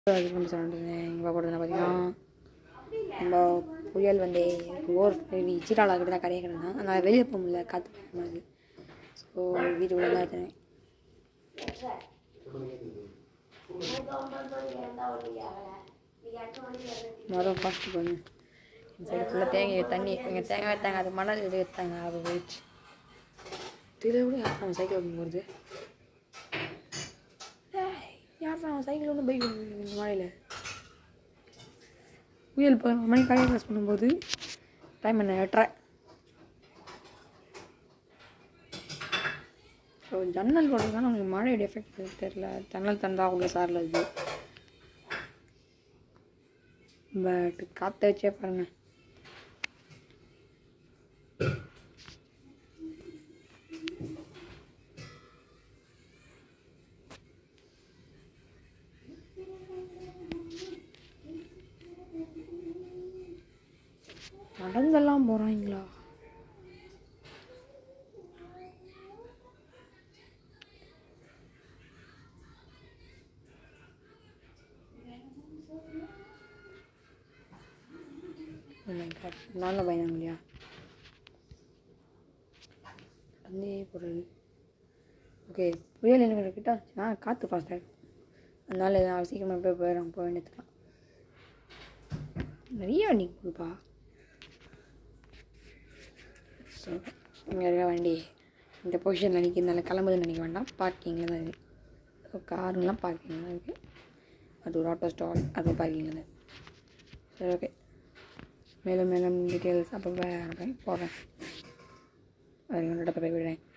அதுக்கு நம்ம சொல்கிறது இங்கே போடுறது பார்த்தீங்கன்னா நம்ம புயல் வந்து ஓர் சீட்டாளா கிட்ட தான் கரையை கிடந்தான் அதனால் வெளியே போக முடியல காற்று பயமாக ஸோ வீட்டுக்குள்ளே தான் இருக்கேன் மொதல் ஃபஸ்ட்டு பண்ணு இந்த சைடு ஃபுல்லாக தேங்காய் தண்ணி இங்கே தேங்காய் வைத்தாங்க அது மணல் இது வைத்தாங்க அது போயிடுச்சு இதில் கூட யார் நம்ம சைக்கிள் ஓட்டு போகிறது யார் அவன் சைக்கிள் ஒன்று பைக் இந்த மழையில் புயல் இப்போ மணி கடையை க்ளாஸ் பண்ணும்போது டைம் என்ன எட்டரை ஸோ ஜன்னல் போடுறதுனால உங்களுக்கு மழையோட எஃபெக்ட் தெரில ஜன்னல் தந்தா உள்ள சாரில் இது பட் காற்ற வச்சே பாருங்க நடந்தெல்லாம் போகிறாங்களா நல்ல பயணம் இல்லையா நடந்தே போகிறது ஓகே புயல் என்ன கிட்ட ஆ காற்று ஃபாஸ்ட்டாக அதனால நான் சீக்கிரமாக போய் போயிடும் போக வேண்டியதுலாம் நிறைய வண்டி கொடுப்பா ஸோ இங்கே இருக்க வண்டி இந்த பொசிஷனில் நிற்கிறதுனால கிளம்புதுன்னு நினைக்க வேண்டாம் பார்க்கிங்கில் தான் இருக்குது ஸோ காருங்கெலாம் பார்க்கிங்கில் தான் இருக்குது அது ஒரு ஆட்டோ ஸ்டால் அதுவும் பார்க்கிங்கில் தான் சரி ஓகே மேலும் மேலும் டீட்டெயில்ஸ் அப்போ போடுறேன் அது உங்கள்கிட்ட போய் விடுறேன்